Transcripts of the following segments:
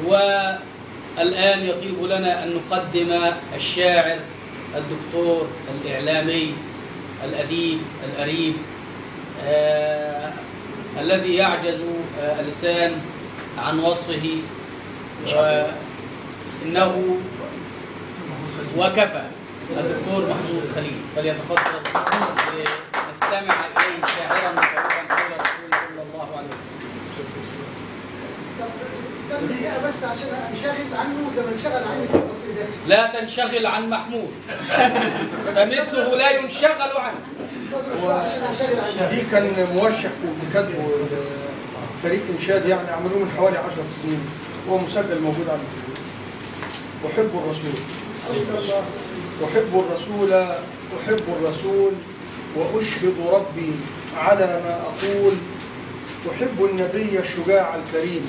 والآن يطيب لنا أن نقدم الشاعر الدكتور الإعلامي الأديب الأريب آه الذي يعجز آه اللسان عن وصفه وإنه وكفى الدكتور محمود خليل فليتفضل نستمع إليه شاعرا مكروها قول رسول صلى الله عليه وسلم استنى دقيقة بس عشان انشغل عنه زي ما انشغل عني في القصيدة لا تنشغل عن محمود فمثله لا ينشغل عنه انتظروا شوية عشان انشغل عنه دي كان موشح بكتبه فريق انشاد يعني عملوه من حوالي 10 سنين هو مسجل موجود على اليوتيوب احب الرسول احب الرسول احب الرسول واشهد ربي على ما اقول احب النبي الشجاع الكريم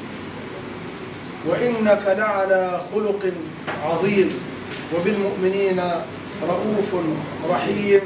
وانك لعلى خلق عظيم وبالمؤمنين رؤوف رحيم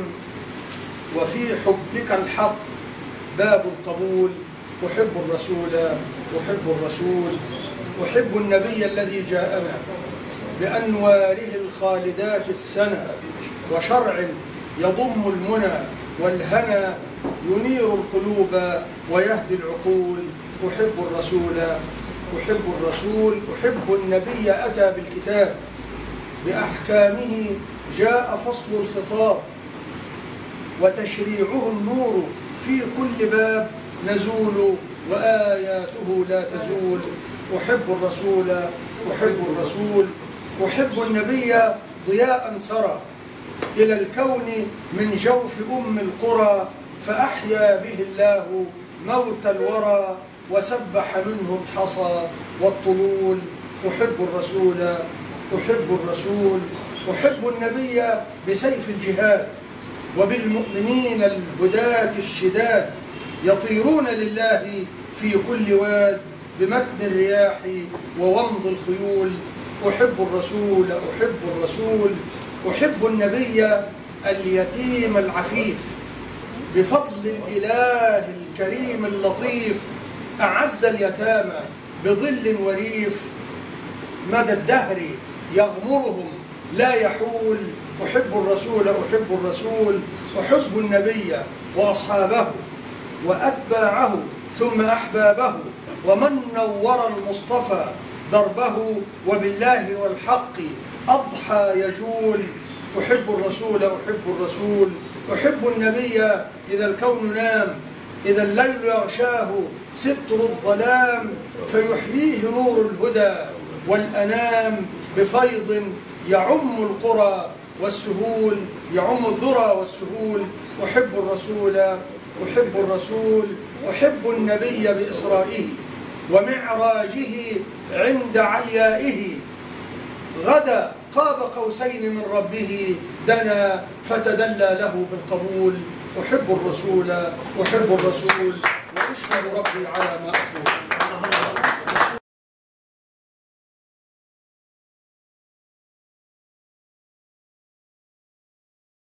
وفي حبك الحق باب القبول أحب الرسول أحب الرسول أحب النبي الذي جاءنا بأنواره الخالدات السنة وشرع يضم المنى والهنا ينير القلوب ويهدي العقول أحب الرسول أحب الرسول أحب النبي أتى بالكتاب بأحكامه جاء فصل الخطاب وتشريعه النور في كل باب نزول وآياته لا تزول أحب الرسول أحب الرسول أحب النبي ضياء سرى إلى الكون من جوف أم القرى فأحيا به الله موت الورى وسبح منه الحصى والطلول أحب الرسول أحب الرسول أحب النبي بسيف الجهاد وبالمؤمنين الهداة الشداد يطيرون لله في كل واد بمتن الرياح وومض الخيول أحب الرسول أحب الرسول أحب النبي اليتيم العفيف بفضل الإله الكريم اللطيف أعز اليتامى بظل وريف مدى الدهر يغمرهم لا يحول أحب الرسول أحب الرسول أحب النبي وأصحابه وأتباعه ثم أحبابه ومن نور المصطفى دربه وبالله والحق أضحى يجول أحب الرسول أحب الرسول أحب النبي إذا الكون نام إذا الليل يغشاه ستر الظلام فيحييه نور الهدى والأنام بفيض يعم القرى والسهول يعم الذرى والسهول أحب الرسول أحب الرسول أحب النبي بإسرائه ومعراجه عند عليائه غدا قاب قوسين من ربه دنا فتدلى له بالقبول أحب الرسول أحب الرسول وأشهد ربي على ما أقول